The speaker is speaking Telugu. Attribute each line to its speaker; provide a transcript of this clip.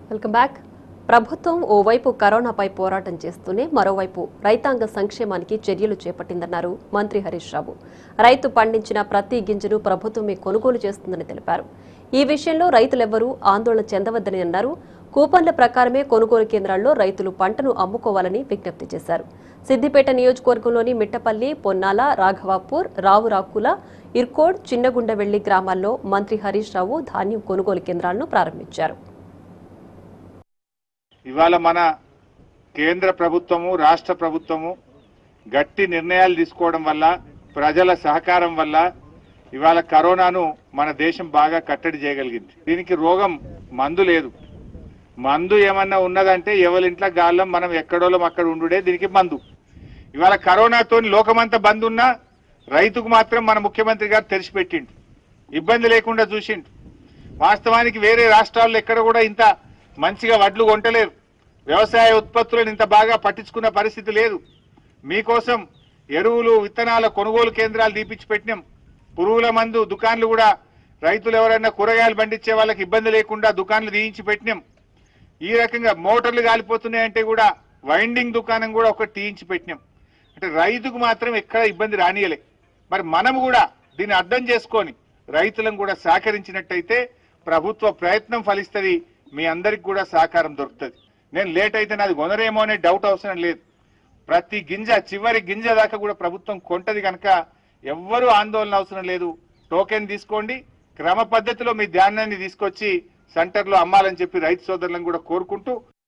Speaker 1: వెల్కమ్ బ్యాక్ ప్రభుత్వం ఓవైపు కరోనాపై పోరాటం చేస్తూనే మరోవైపు రైతాంగ సంక్షేమానికి చర్యలు చేపట్టిందన్నారు మంత్రి హరీష్ రావు రైతు పండించిన ప్రతి గింజను ప్రభుత్వమే కొనుగోలు చేస్తుందని తెలిపారు ఈ విషయంలో రైతులెవ్వరూ ఆందోళన చెందవద్దని అన్నారు కూపన్ల ప్రకారమే కొనుగోలు కేంద్రాల్లో రైతులు పంటను అమ్ముకోవాలని విజ్ఞప్తి చేశారు సిద్దిపేట నియోజకవర్గంలోని మిట్టపల్లి పొన్నాల రాఘవాపూర్ రావురాకుల ఇర్కోడ్ చిన్నగుండవెల్లి గ్రామాల్లో మంత్రి హరీష్ రావు ధాన్యం కొనుగోలు కేంద్రాలను ప్రారంభించారు
Speaker 2: ఇవాళ మన కేంద్ర ప్రభుత్వము రాష్ట్ర ప్రభుత్వము గట్టి నిర్ణయాలు తీసుకోవడం వల్ల ప్రజల సహకారం వల్ల ఇవాళ కరోనాను మన దేశం బాగా కట్టడి చేయగలిగింది దీనికి రోగం మందు లేదు మందు ఏమన్నా ఉన్నదంటే ఎవరింట్లో గాళ్ళం మనం ఎక్కడోళ్ళం అక్కడ ఉండుడే దీనికి మందు ఇవాళ కరోనాతో లోకమంతా బంద్ ఉన్నా రైతుకు మాత్రం మన ముఖ్యమంత్రి గారు తెరిచిపెట్టిండు ఇబ్బంది లేకుండా చూసిండు వాస్తవానికి వేరే రాష్ట్రాల్లో ఎక్కడ కూడా ఇంత మంచిగా వడ్లు కొంటలేరు వ్యవసాయ ఉత్పత్తులను ఇంత బాగా పట్టించుకున్న పరిస్థితి లేదు మీకోసం ఎరువులు విత్తనాల కొనుగోలు కేంద్రాలు తీపిచ్చి పెట్టినాం పురుగుల మందు దుకాన్లు కూడా రైతులు ఎవరైనా కూరగాయలు పండించే వాళ్ళకి ఇబ్బంది లేకుండా దుకాన్లు తీయించి పెట్టినాం ఈ రకంగా మోటార్లు కాలిపోతున్నాయంటే కూడా వైండింగ్ దుకాణం కూడా ఒకటి తీయించి పెట్టినాం అంటే రైతుకు మాత్రం ఎక్కడ ఇబ్బంది రానియలే మరి మనం కూడా దీన్ని అర్థం చేసుకొని రైతులను కూడా సహకరించినట్టయితే ప్రభుత్వ ప్రయత్నం ఫలిస్తుంది మీ అందరికి కూడా సహకారం దొరుకుతుంది నేను లేట్ అయితే నాది కొనరేమో అనే డౌట్ అవసరం లేదు ప్రతి గింజ చివరి గింజ దాకా కూడా ప్రభుత్వం కొంటది కనుక ఎవ్వరూ ఆందోళన అవసరం లేదు టోకెన్ తీసుకోండి క్రమ పద్ధతిలో మీ ధాన్యాన్ని తీసుకొచ్చి సెంటర్లో అమ్మాలని చెప్పి రైతు సోదరులను కూడా కోరుకుంటూ